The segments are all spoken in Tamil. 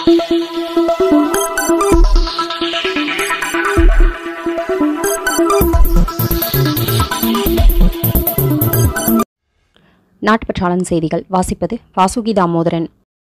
நாட்டுப்பற்றாளன் செய்திகள் வாசிப்பது வாசுகி தாமோதரன்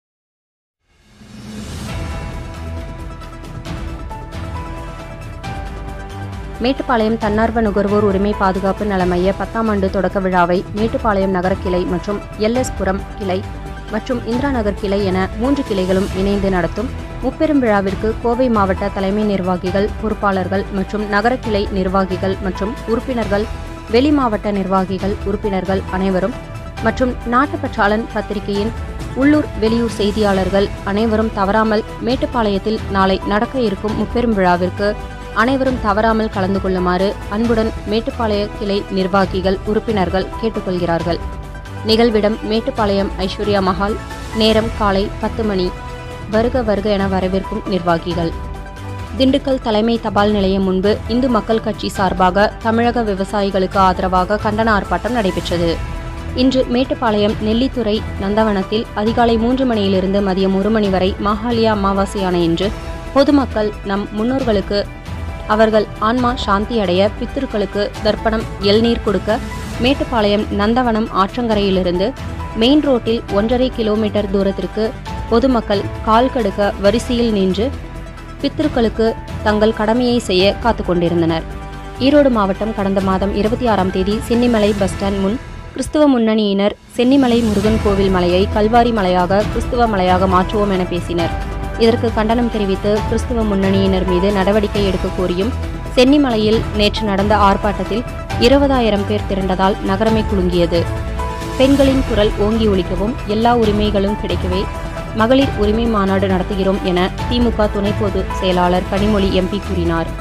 மேட்டுப்பாளையம் தன்னார்வ நுகர்வோர் உரிமை பாதுகாப்பு நல மைய பத்தாம் ஆண்டு தொடக்க விழாவை மேட்டுப்பாளையம் நகர கிளை மற்றும் எல்எஸ் புரம் கிளை மற்றும் இந்திரா நகர் கிளை என மூன்று கிளைகளும் இணைந்து நடத்தும் முப்பெரும் விழாவிற்கு கோவை மாவட்ட தலைமை நிர்வாகிகள் பொறுப்பாளர்கள் மற்றும் நகர கிளை நிர்வாகிகள் மற்றும் உறுப்பினர்கள் வெளி மாவட்ட நிர்வாகிகள் உறுப்பினர்கள் அனைவரும் மற்றும் நாட்டுப்பற்றாளன் பத்திரிகையின் உள்ளூர் வெளியூர் செய்தியாளர்கள் அனைவரும் தவறாமல் மேட்டுப்பாளையத்தில் நாளை நடக்க இருக்கும் முப்பெரும் விழாவிற்கு அனைவரும் தவறாமல் கலந்து கொள்ளுமாறு அன்புடன் மேட்டுப்பாளைய கிளை நிர்வாகிகள் உறுப்பினர்கள் கேட்டுக்கொள்கிறார்கள் நிகழ்விடம் மேட்டுப்பாளையம் ஐஸ்வர்யா மஹால் நேரம் காலை பத்து மணி வருக வருக என வரவேற்கும் நிர்வாகிகள் திண்டுக்கல் தலைமை தபால் நிலையம் முன்பு இந்து மக்கள் கட்சி சார்பாக தமிழக விவசாயிகளுக்கு ஆதரவாக கண்டன ஆர்ப்பாட்டம் நடைபெற்றது இன்று மேட்டுப்பாளையம் நெல்லித்துறை நந்தவனத்தில் அதிகாலை மூன்று மணியிலிருந்து மதியம் ஒரு மணி வரை மாகாளியா அமாவாசையான இன்று பொதுமக்கள் நம் முன்னோர்களுக்கு அவர்கள் ஆன்மா சாந்தி அடைய பித்திருக்களுக்கு தர்ப்பணம் எல்நீர் கொடுக்க மேட்டுப்பாளையம் நந்தவனம் ஆற்றங்கரையிலிருந்து மெயின் ரோட்டில் ஒன்றரை கிலோமீட்டர் தூரத்திற்கு பொதுமக்கள் கால் கடுக்க வரிசையில் நின்று பித்திருக்களுக்கு தங்கள் கடமையை செய்ய காத்து கொண்டிருந்தனர் ஈரோடு மாவட்டம் கடந்த மாதம் இருபத்தி ஆறாம் தேதி சென்னிமலை பஸ் ஸ்டாண்ட் முன் கிறிஸ்துவ முன்னணியினர் சென்னிமலை முருகன் கோவில் மலையை கல்வாரி மலையாக கிறிஸ்துவ மலையாக மாற்றுவோம் என பேசினர் இதற்கு கண்டனம் தெரிவித்து கிறிஸ்துவ முன்னணியினர் மீது நடவடிக்கை எடுக்க கோரியும் சென்னிமலையில் நேற்று நடந்த ஆர்ப்பாட்டத்தில் இருபதாயிரம் பேர் திரண்டதால் நகரமே குலுங்கியது பெண்களின் குரல் ஓங்கி ஒலிக்கவும் எல்லா உரிமைகளும் கிடைக்கவே மகளிர் உரிமை மாநாடு நடத்துகிறோம் என திமுக துணை பொது செயலாளர் கனிமொழி எம்பி கூறினார்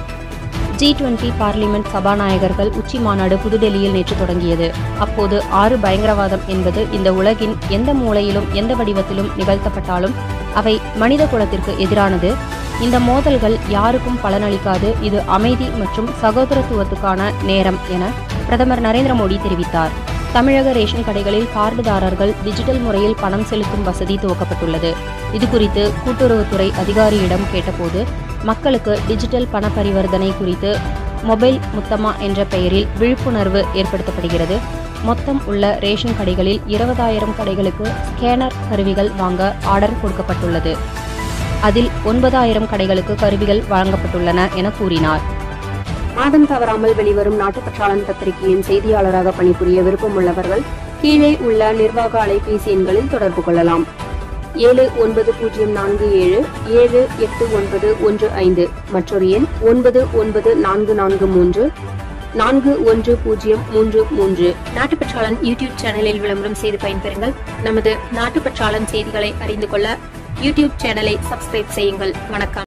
ஜி டுவெண்டி பார்லிமெண்ட் சபாநாயகர்கள் உச்சி மாநாடு புதுடெல்லியில் நேற்று தொடங்கியது அப்போது ஆறு பயங்கரவாதம் என்பது இந்த உலகின் எந்த மூலையிலும் எந்த வடிவத்திலும் நிகழ்த்தப்பட்டாலும் அவை மனித குலத்திற்கு எதிரானது இந்த மோதல்கள் யாருக்கும் பலனளிக்காது இது அமைதி மற்றும் சகோதரத்துவத்துக்கான நேரம் என பிரதமர் நரேந்திர மோடி தெரிவித்தார் தமிழக ரேஷன் கடைகளில் கார்டுதாரர்கள் டிஜிட்டல் முறையில் பணம் செலுத்தும் வசதி துவக்கப்பட்டுள்ளது இதுகுறித்து கூட்டுறவுத்துறை அதிகாரியிடம் கேட்டபோது மக்களுக்கு டிஜிட்டல் பண பரிவர்த்தனை குறித்து மொபைல் முத்தமா என்ற பெயரில் விழிப்புணர்வு ஏற்படுத்தப்படுகிறது மொத்தம் உள்ள ரேஷன் கடைகளில் இருபதாயிரம் கடைகளுக்கு ஸ்கேனர் கருவிகள் வாங்க ஆர்டர் கொடுக்கப்பட்டுள்ளது அதில் ஒன்பதாயிரம் கடைகளுக்கு கருவிகள் வழங்கப்பட்டுள்ளன என கூறினார் மாதம் தவறாமல் வெளிவரும் நாட்டுப்பற்றாளன் பத்திரிகையின் செய்தியாளராக பணிபுரிய விருப்பமுள்ளவர்கள் கீழே உள்ள நிர்வாக அலைபேசி எண்களில் தொடர்பு கொள்ளலாம் ஏழு ஒன்பது பூஜ்ஜியம் நான்கு ஏழு ஏழு எட்டு ஒன்பது ஒன்று ஐந்து மற்றொரு எண் ஒன்பது ஒன்பது நான்கு நான்கு மூன்று நான்கு ஒன்று பூஜ்ஜியம் மூன்று மூன்று நாட்டுப்பற்றாளன் யூடியூப் சேனலில் விளம்பரம் செய்து பயன்பெறுங்கள் நமது நாட்டுப்பற்றாளன் செய்திகளை அறிந்து கொள்ள யூடியூப் சேனலை சப்ஸ்கிரைப் செய்யுங்கள் வணக்கம்